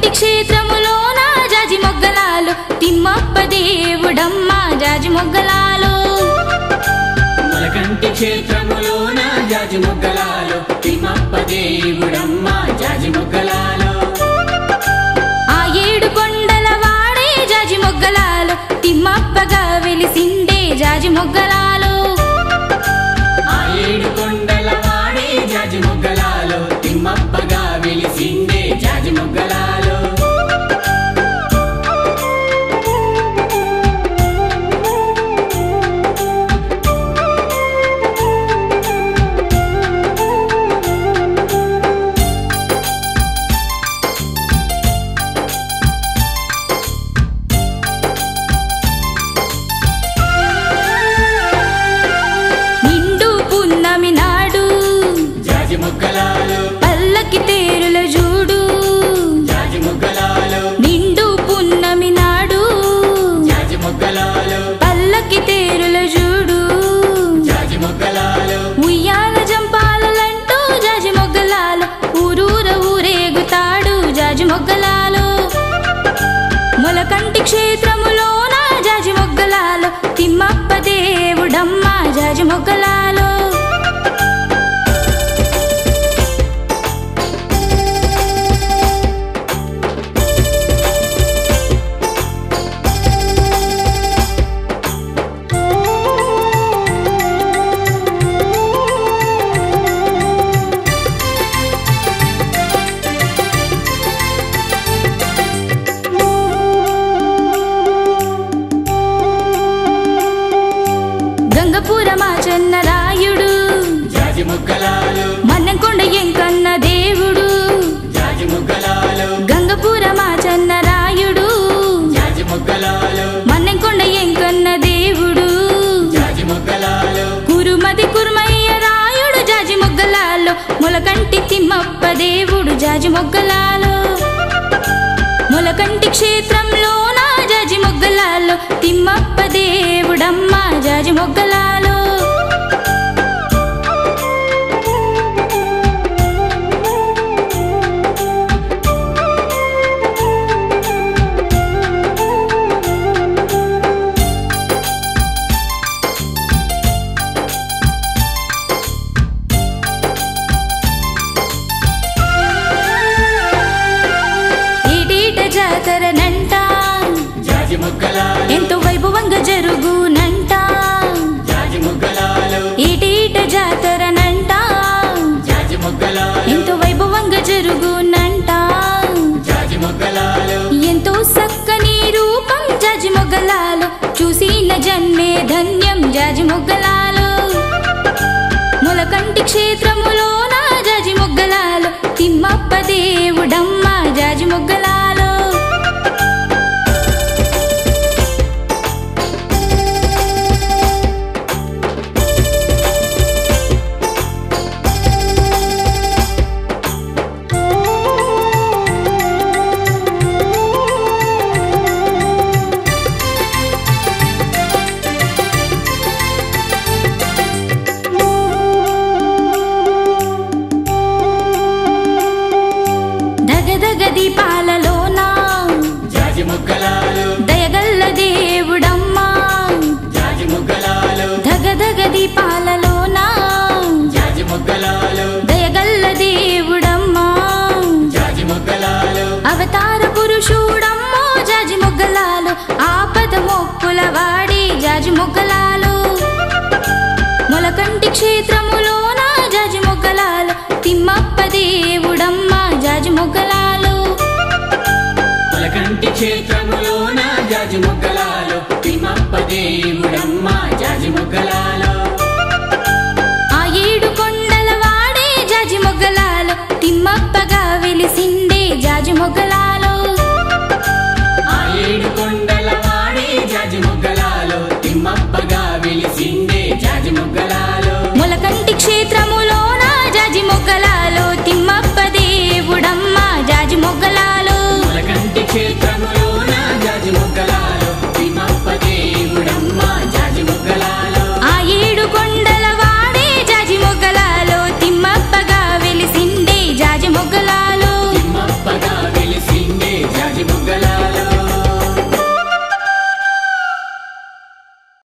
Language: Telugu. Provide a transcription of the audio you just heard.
మొలకంటి క్షేత్రములోన జాజి మొగ్గలాలు తిమ్మప్ప దేవుడమ్మ జాజి మొగ్గలాలు మొలకంటి క్షేత్రములోన జాజి మొగ్గలాలు తిమ్మప్ప దేవుడమ్మ జాజి మొగ్గలాలు ఆ ఏడు కొండల వాడే జాజి మొగ్గలాలు తిమ్మప్పగా వెలిసిండే జాజి మొగ్గలాలు ఆ ఏడు కొండల వాడే జాజి మొగ్గలాలు తిమ్మప్పగా వెలిసిందే జాజి మొగ్గలాలు నిండు పున్నమి నాడు జాజి మొగ్గలాలు పల్లకి తేరుల జూడు జాజి మొగ్గలాలు నిండు పున్నమి నాడు జాజి మొగ్గలాలు పల్లకి తేరుల జూడు జాజి మొగ్గలాలు ఉయ్యాల జంపాలంటూ జాజి మొగ్గలాలు ఊరూర ఊరేగుతాడు జాజి మొగ్గలాలు మొలకంటి క్షేత్రములోన జాజి మొగ్గలాలు తిమ్మప్ప దేవుడమ్మ జాజి మొగ్గలాలు గంగపురమా చెన్నరాయుడు జాజి మొగ్గలాలు మన్నెంకొండ ఎంకన్న దేవుడు జాజి మొగ్గలాలు గంగపురమా చెన్నరాయుడు జాజి మొగ్గలాలు మన్నెంకొండ ఎంకన్న దేవుడు జాజి మొగ్గలాలు కురుమది కురుమయ్య రాయుడు జాజి మొగ్గలాలు మొలకంటి తిమ్మప్ప దేవుడు జాజి మొగ్గలాలు మొలకంటి క్షేత్రంలో నా జాజి మొగ్గలాలు తిమ్మప్ప దేవుడమ్మ జాజి మొగ్గలాలు ఏడేట జాతరనంట జాజి మొగ్గలాలు ఎంతో వైభవంగా జరుగునంట జాజి మొగ్గలాలు ఏడేట జాతరనంట జాజి మొగ్గలాలు ఎంతో వైభవంగా జరుగునంట జాజి మొగ్గలాలు ఎంతో సక్కని రూపం జాజి మొగ్గలాలు చూసిన జన్మే ధన్యం జాజి మొగ్గలాలు మొలకంటి క్షేత్రములో నా జాజి మొగ్గలాలు తిమ్మప్ప దేవుడమ్మ జాజి మొగ్గలాలు దగదగ దీపాలలోనా జాజి మొగ్గలాలు దయగల్ల దేవుడమ్మా జాజి మొగ్గలాలు దగదగ దీపాలలోనా జాజి మొగ్గలాలు దయగల్ల దేవుడమ్మా జాజి మొగ్గలాలు అవతార పురుషుడమ్మో జాజి మొగ్గలాలు ఆపద మొక్కుల వాడి జాజి మొగ్గలాలు మొలకంటి క్షేత్రములోన జాజి మొగ్గలాలు తిమ్మప్ప దేవుడమ్మ జాజి మొగ్గలాలు మొలకంటి క్షేత్రములోన జాజి మొగ్గలాలు తిమ్మప్ప దేవుడమ్మ జాజి మొగ్గలాలు ఆ ఏడు కొండల వాడే జాజి మొగ్గలాలు తిమ్మప్పగా వెలిసిండే జాజి మొగ్గలాలు ఆ ఏడు కొండల వాడే జాజి మొగ్గలాలు తిమ్మప్పగా వెలిసిందే జాజి మొగ్గలాలు మొలకంటి క్షేత్రములోన జాజి మొగ్గలాలు తిమ్మప్ప దేవుడమ్మ జాజి మొగ్గలాలు మొలకంటి క్షేత్రములో